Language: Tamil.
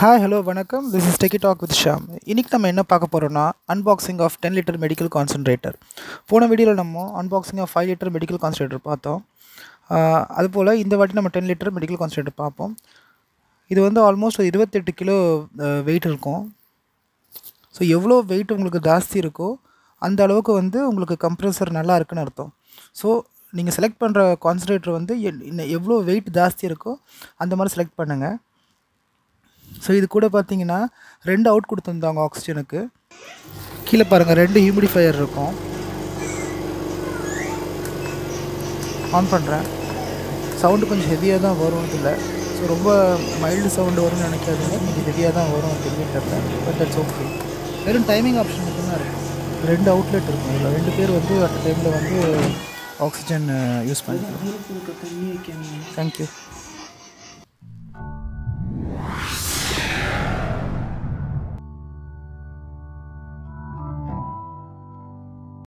ஹாய் ஹலோ வணக்கம் this is techie talk with Sham இன்றைக்கி நம்ம என்ன பார்க்க போகிறோம்னா unboxing of ten litre medical concentrator போன வீடியோவில் நம்ம unboxing of five litre medical concentrator பார்த்தோம் ஆஹ் அதுபோல் இந்த வாட்டி நம்ம டென் லிட்டர் மெடிக்கல் கான்சன்ட்ரேட்டர் பார்ப்போம் இது வந்து ஆல்மோஸ்ட் ஒரு இருபத்தெட்டு கிலோ வெயிட் இருக்கும் ஸோ எவ்வளோ வெயிட் உங்களுக்கு ஜாஸ்தி இருக்கோ அந்த அளவுக்கு வந்து உங்களுக்கு கம்ப்ரெசர் நல்லா இருக்குன்னு அர்த்தம் ஸோ நீங்கள் செலக்ட் பண்ணுற கான்சன்ட்ரேட்டர் வந்து எ- இன்ன எவ்வளோ வெயிட் ஜாஸ்தி இருக்கோ அந்த மாதிரி செலக்ட் பண்ணுங்கள் ஸோ இது கூட பார்த்தீங்கன்னா ரெண்டு அவுட் கொடுத்துருந்தாங்க ஆக்சிஜனுக்கு கீழே பாருங்கள் ரெண்டு ஹியூமிடிஃபையர் இருக்கும் ஆன் பண்ணுறேன் சவுண்டு கொஞ்சம் ஹெவியாக தான் வரும் இதில் ஸோ ரொம்ப மைல்டு சவுண்டு வரும்னு நினைக்காதீங்க கொஞ்சம் ஹெவியாக தான் வரும் ஜென்ரேட்டரில் பட் தட்ஸ் ஓகே வெறும் டைமிங் ஆப்ஷன் மட்டும்தான் இருக்கும் ரெண்டு அவுட்லெட் இருக்கும் இதில் ரெண்டு பேர் வந்து அட் டைமில் வந்து ஆக்சிஜன் யூஸ் பண்ணிக்கலாம் தேங்க்யூ